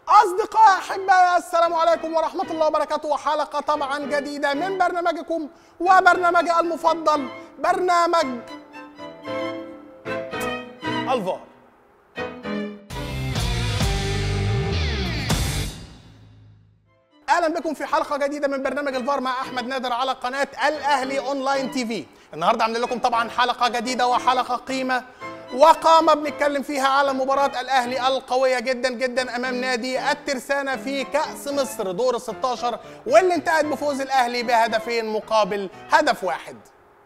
أصدقاء أحبائي السلام عليكم ورحمة الله وبركاته وحلقة طبعا جديدة من برنامجكم وبرنامجي المفضل برنامج الفار اهلا بكم في حلقه جديده من برنامج الفار مع احمد نادر على قناه الاهلي اونلاين تي في النهارده عاملين لكم طبعا حلقه جديده وحلقه قيمه وقامه بنتكلم فيها على مباراه الاهلي القويه جدا جدا امام نادي الترسانه في كاس مصر دور ال 16 واللي انتهت بفوز الاهلي بهدفين مقابل هدف واحد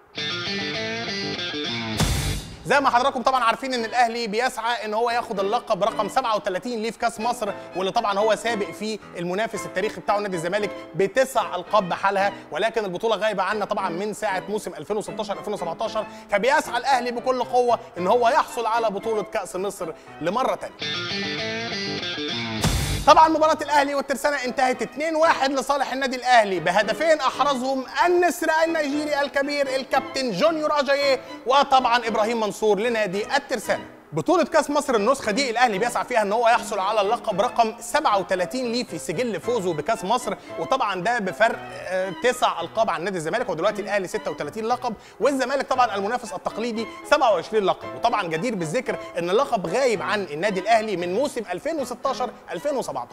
زي ما حضراتكم طبعا عارفين ان الاهلي بيسعى ان هو ياخد اللقب رقم 37 ليه في كاس مصر واللي طبعا هو سابق فيه المنافس التاريخي بتاعه نادي الزمالك بتسع القاب بحالها ولكن البطوله غايبه عنا طبعا من ساعه موسم 2016 2017 فبيسعى الاهلي بكل قوه ان هو يحصل على بطوله كاس مصر لمره ثانيه طبعا مباراة الأهلي والترسانة انتهت 2-1 لصالح النادي الأهلي بهدفين أحرزهم النسر النيجيري الكبير الكابتن جونيور أجاييه وطبعا إبراهيم منصور لنادي الترسانة بطولة كأس مصر النسخة دي الأهلي بيسعى فيها إن هو يحصل على اللقب رقم 37 ليه في سجل فوزه بكأس مصر وطبعا ده بفرق آه، تسع ألقاب عن نادي الزمالك ودلوقتي الأهلي 36 لقب والزمالك طبعا المنافس التقليدي 27 لقب وطبعا جدير بالذكر إن اللقب غايب عن النادي الأهلي من موسم 2016 2017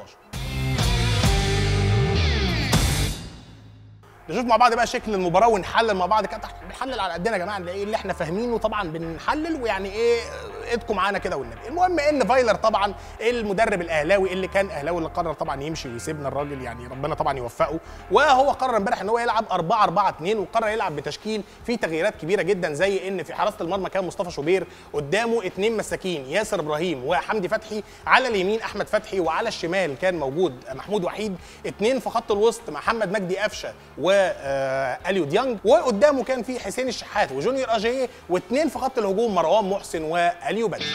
نشوف مع بعض بقى شكل المباراه ونحلل مع بعض كده بنحلل على قدنا يا جماعه نلاقي اللي احنا فاهمينه طبعا بنحلل ويعني ايه ايدكم معانا كده والنبي المهم ان فايلر طبعا المدرب الاهلاوي اللي كان اهلاوي اللي قرر طبعا يمشي ويسيبنا الراجل يعني ربنا طبعا يوفقه وهو قرر امبارح ان هو يلعب 4 4 2 وقرر يلعب بتشكيل فيه تغييرات كبيره جدا زي ان في حراسه المرمى كان مصطفى شوبير قدامه اثنين مساكين ياسر ابراهيم وحمدي فتحي على اليمين احمد فتحي وعلى الشمال كان موجود محمود وحيد اثنين في خط الوسط محمد مجدي قفشه واليو ديانج وقدامه كان في حسين الشحات وجونيور اجاييه واثنين في خط الهجوم مروان محسن واليو بدري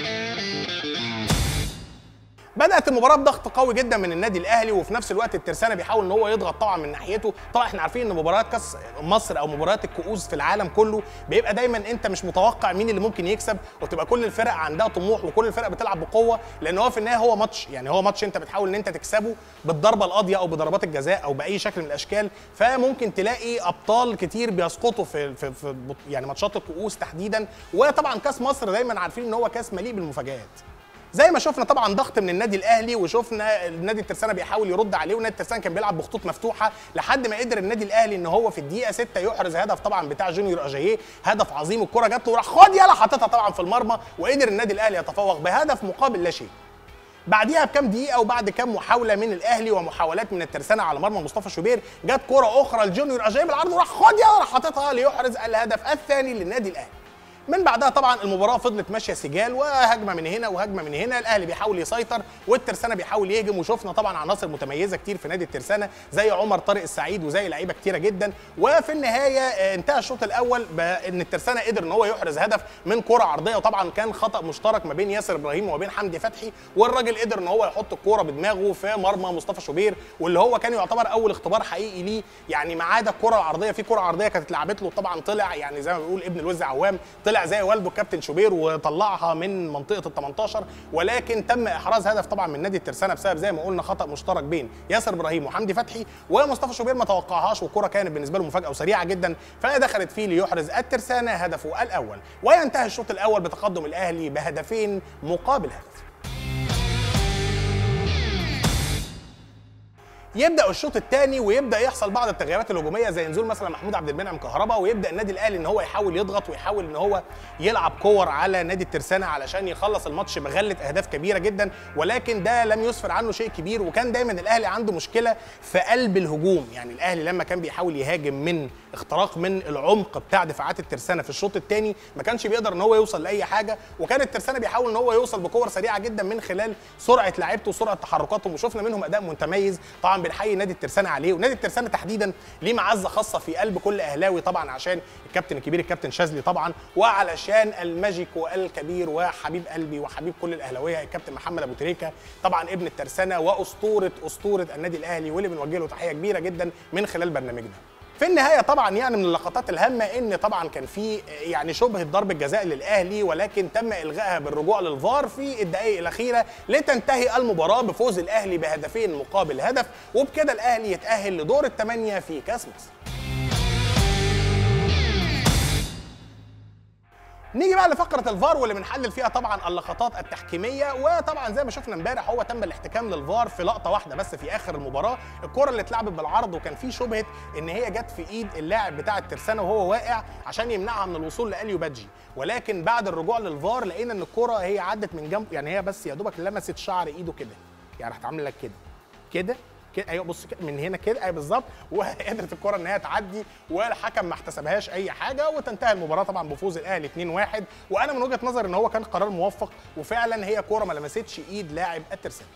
بدات المباراه بضغط قوي جدا من النادي الاهلي وفي نفس الوقت الترسانه بيحاول ان هو يضغط طبعا من ناحيته طبعا احنا عارفين ان مباريات كاس مصر او مباريات الكؤوس في العالم كله بيبقى دايما انت مش متوقع مين اللي ممكن يكسب وتبقى كل الفرق عندها طموح وكل الفرق بتلعب بقوه لان هو في النهايه هو ماتش يعني هو ماتش انت بتحاول ان انت تكسبه بالضربه القاضيه او بضربات الجزاء او باي شكل من الاشكال فممكن تلاقي ابطال كتير بيسقطوا في في, في يعني ماتشات الكؤوس تحديدا وطبعا كاس مصر دايما عارفين ان هو كاس مليء بالمفاجآت زي ما شفنا طبعا ضغط من النادي الاهلي وشفنا النادي الترسانه بيحاول يرد عليه ونادي الترسانه كان بيلعب بخطوط مفتوحه لحد ما قدر النادي الاهلي ان هو في الدقيقه 6 يحرز هدف طبعا بتاع جونيور اجاييه هدف عظيم الكره جات له وراح خد يلا حاططها طبعا في المرمى وقدر النادي الاهلي يتفوق بهدف مقابل لا شيء بعديها بكام دقيقة وبعد كام محاولة من الأهلي ومحاولات من الترسانة على مرمى مصطفى شوبير جت كرة أخرى لجونيور أجايب العرض وراح خد يلا راح حاططها ليحرز الهدف الثاني للنادي الأهلي من بعدها طبعا المباراه فضلت ماشيه سجال وهجمه من هنا وهجمه من هنا الاهلي بيحاول يسيطر والترسانه بيحاول يهجم وشفنا طبعا عناصر متميزه كتير في نادي الترسانه زي عمر طارق السعيد وزي لعيبه كتيره جدا وفي النهايه آه، انتهى الشوط الاول بان الترسانه قدر ان هو يحرز هدف من كره عرضيه وطبعا كان خطا مشترك ما بين ياسر ابراهيم وما بين حمدي فتحي والراجل قدر ان هو يحط الكوره بدماغه في مرمى مصطفى شوبير واللي هو كان يعتبر اول اختبار حقيقي ليه يعني ما عدا الكره العرضيه في كره عرضيه كانت اتلعبت له طبعا طلع يعني زي ما بيقول ابن الوز عوام طلع زي والده الكابتن شوبير وطلعها من منطقه ال 18 ولكن تم احراز هدف طبعا من نادي الترسانه بسبب زي ما قلنا خطا مشترك بين ياسر ابراهيم وحمدي فتحي ومصطفى شوبير ما توقعهاش والكره كانت بالنسبه له مفاجاه وسريعه جدا فدخلت فيه ليحرز الترسانه هدفه الاول وينتهي الشوط الاول بتقدم الاهلي بهدفين مقابل هدف يبدا الشوط الثاني ويبدا يحصل بعض التغييرات الهجوميه زي نزول مثلا محمود عبد المنعم كهربا ويبدا النادي الاهلي ان هو يحاول يضغط ويحاول ان هو يلعب كور على نادي الترسانه علشان يخلص الماتش بغله اهداف كبيره جدا ولكن ده لم يسفر عنه شيء كبير وكان دايما الاهلي عنده مشكله في قلب الهجوم يعني الاهلي لما كان بيحاول يهاجم من اختراق من العمق بتاع دفاعات الترسانه في الشوط الثاني ما كانش بيقدر ان هو يوصل لاي حاجه وكان الترسانه بيحاول ان هو يوصل بكور سريعه جدا من خلال سرعه لعيبته وسرعه تحركاتهم وشفنا منهم اداء متميز طبعا بنحيي نادي الترسانه عليه ونادي الترسانه تحديدا ليه معزه خاصه في قلب كل اهلاوي طبعا عشان الكابتن الكبير الكابتن شاذلي طبعا وعلشان الماجيكو الكبير وحبيب قلبي وحبيب كل الاهلاويه الكابتن محمد ابو تريكه طبعا ابن الترسانه واسطوره اسطوره النادي الاهلي واللي بنوجه له تحيه كبيره جدا من خلال برنامجنا في النهايه طبعا يعني من اللقطات الهامه ان طبعا كان في يعني شبهه ضربه جزاء للاهلي ولكن تم الغائها بالرجوع للفار في الدقائق الاخيره لتنتهي المباراه بفوز الاهلي بهدفين مقابل هدف وبكده الاهلي يتاهل لدور الثمانيه في كاس مصر. نيجي بقى لفقره الفار واللي بنحلل فيها طبعا اللقطات التحكيميه وطبعا زي ما شفنا امبارح هو تم الاحتكام للفار في لقطه واحده بس في اخر المباراه الكره اللي اتلعبت بالعرض وكان في شبهه ان هي جت في ايد اللاعب بتاع الترسانه وهو واقع عشان يمنعها من الوصول لاليو بادجي ولكن بعد الرجوع للفار لقينا ان الكره هي عدت من جنب يعني هي بس يا دوبك لمست شعر ايده كده يعني راح تعمل لك كده كده كده ايوه بص كده من هنا كده ايوه بالظبط وقدرت الكره ان هي تعدي والحكم ما احتسبهاش اي حاجه وتنتهي المباراه طبعا بفوز الاهلي 2-1 وانا من وجهه نظري ان هو كان قرار موفق وفعلا هي كوره ما لمستش ايد لاعب الترسانه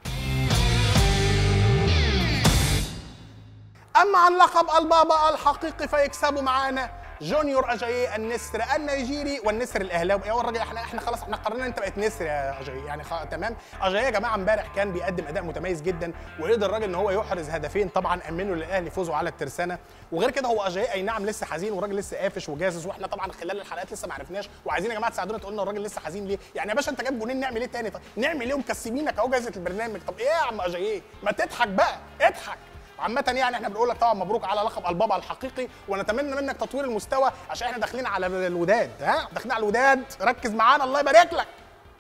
اما عن لقب البابا الحقيقي فيكسبوا معانا جونيور اجاييه النسر النيجيري والنسر الاهلاوي يا الراجل احنا احنا خلاص احنا قررنا انت بقيت نسر يا اجاييه يعني خ... تمام اجاييه يا جماعه امبارح كان بيقدم اداء متميز جدا وقدر الراجل ان هو يحرز هدفين طبعا امنوا للاهلي فوزوا على الترسانه وغير كده هو اجاييه اي نعم لسه حزين والراجل لسه قافش وجازز واحنا طبعا خلال الحلقات لسه ما عرفناش وعايزين يا جماعه تساعدونا تقولوا لنا الراجل لسه حزين ليه يعني يا باشا انت جايب جونين نعمل ايه تاني طب نعمل ايه ومكسبينك اهو جايزه البرنامج طب ايه يا عم اجاييه ما تضحك بقى اضحك عامة يعني احنا بنقول لك طبعا مبروك على لقب البابا الحقيقي ونتمنى منك تطوير المستوى عشان احنا داخلين على الوداد ها داخلين على الوداد ركز معانا الله يبارك لك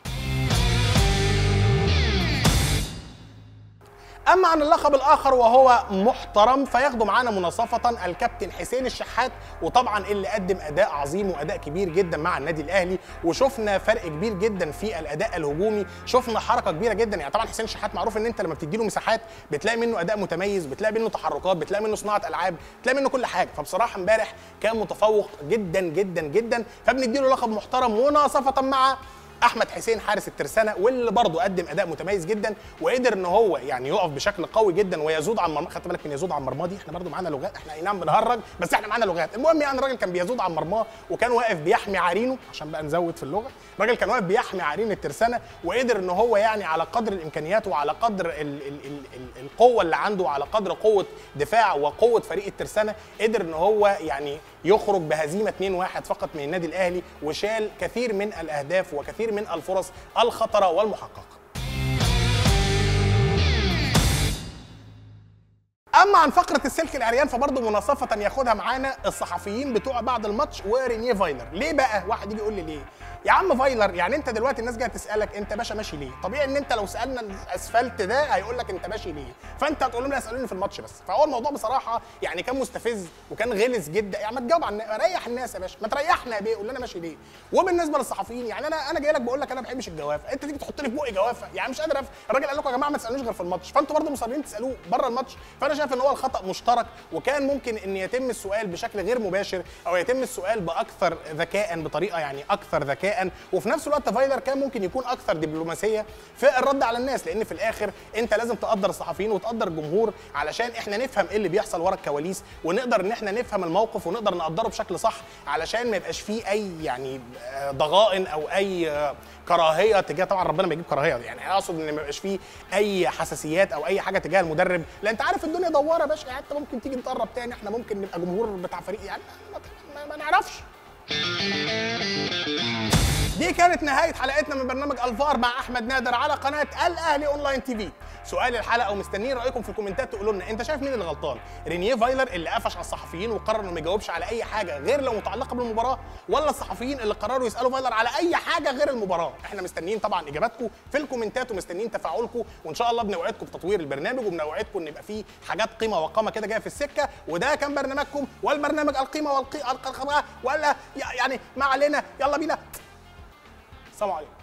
اما عن اللقب الاخر وهو محترم فياخده معانا مناصفه الكابتن حسين الشحات وطبعا اللي قدم اداء عظيم واداء كبير جدا مع النادي الاهلي وشفنا فرق كبير جدا في الاداء الهجومي شفنا حركه كبيره جدا يعني طبعا حسين الشحات معروف ان انت لما بتدي له مساحات بتلاقي منه اداء متميز بتلاقي منه تحركات بتلاقي منه صناعه العاب بتلاقي منه كل حاجه فبصراحه امبارح كان متفوق جدا جدا جدا فبندي له لقب محترم مناصفه مع احمد حسين حارس الترسانه واللي برضه قدم اداء متميز جدا وقدر ان هو يعني يقف بشكل قوي جدا ويزود عن مرمى خدت بالك من يزود عن مرماه دي احنا برضه معانا لغات احنا اي نعم بنهرج بس احنا معانا لغات المهم يعني الراجل كان بيزود عن مرماه وكان واقف بيحمي عرينه عشان بقى نزود في اللغه الراجل كان واقف بيحمي عرين الترسانه وقدر ان هو يعني على قدر الامكانيات وعلى قدر ال ال ال ال القوه اللي عنده وعلى قدر قوه دفاع وقوه فريق الترسانه قدر ان هو يعني يخرج بهزيمه 2-1 فقط من النادي الاهلي وشال كثير من الاهداف وكثير من الفرص الخطره والمحققه. اما عن فقره السلك العريان فبرضه مناصفه ياخدها معانا الصحفيين بتوع بعد الماتش ورينيه فايلر ليه بقى واحد يجي يقول لي ليه يا عم فايلر يعني انت دلوقتي الناس جايه تسالك انت باشا ماشي ليه طبيعي ان انت لو سالنا الاسفلت ده هيقول لك انت ماشي ليه فانت هتقول لهم لا اسالوني في الماتش بس فهو الموضوع بصراحه يعني كان مستفز وكان غلس جدا يعني ما تجاوب عن ريح الناس يا باشا ما تريحنا يا بيه قول لنا ماشي ليه وبالنسبه للصحفيين يعني انا انا جاي لك بقول لك انا ما بحبش الجوافه انت تيجي تحط لي في بقي جوافه يعني مش قادر أف... الراجل قال لكم يا جماعه ما تسالونيش غير في الماتش فانتوا برضه مصرين تسالوه بره الماتش فانا شايف ان هو الخطا مشترك وكان ممكن ان يتم السؤال بشكل غير مباشر او يتم السؤال باكثر ذكاء بطريقه يعني اكثر ذكاء وفي نفس الوقت فايلر كان ممكن يكون اكثر دبلوماسيه في الرد على الناس لان في الاخر انت لازم تقدر الصحفيين وتقدر الجمهور علشان احنا نفهم ايه اللي بيحصل ورا الكواليس ونقدر ان احنا نفهم الموقف ونقدر نقدره بشكل صح علشان ما يبقاش فيه اي يعني ضغائن او اي كراهيه تجاه طبعا ربنا ما يجيب كراهيه يعني اقصد ان ما يبقاش فيه اي حساسيات او اي حاجه تجاه المدرب لا انت عارف الدنيا دواره يا باشا يعني انت ممكن تيجي تقرب تاني احنا ممكن نبقى جمهور بتاع فريق يعني ما, ما, ما نعرفش دي كانت نهاية حلقتنا من برنامج الفار مع أحمد نادر على قناة الأهلي أونلاين تي في سؤال الحلقة ومستنيين رأيكم في الكومنتات تقولوا لنا أنت شايف مين اللي غلطان رينيه فايلر اللي قفش على الصحفيين وقرر إنه ما يجاوبش على أي حاجة غير لو متعلقة بالمباراة ولا الصحفيين اللي قرروا يسألوا فايلر على أي حاجة غير المباراة احنا مستنيين طبعا إجاباتكم في الكومنتات ومستنيين تفاعلكم وإن شاء الله بنوعدكم بتطوير البرنامج وبنوعدكم إن يبقى فيه حاجات قيمة وقامة كده جاية في السكة وده كان برنامجكم والبرنامج القيمة والقيمة ولا يعني ما علينا يلا بينا السلام عليكم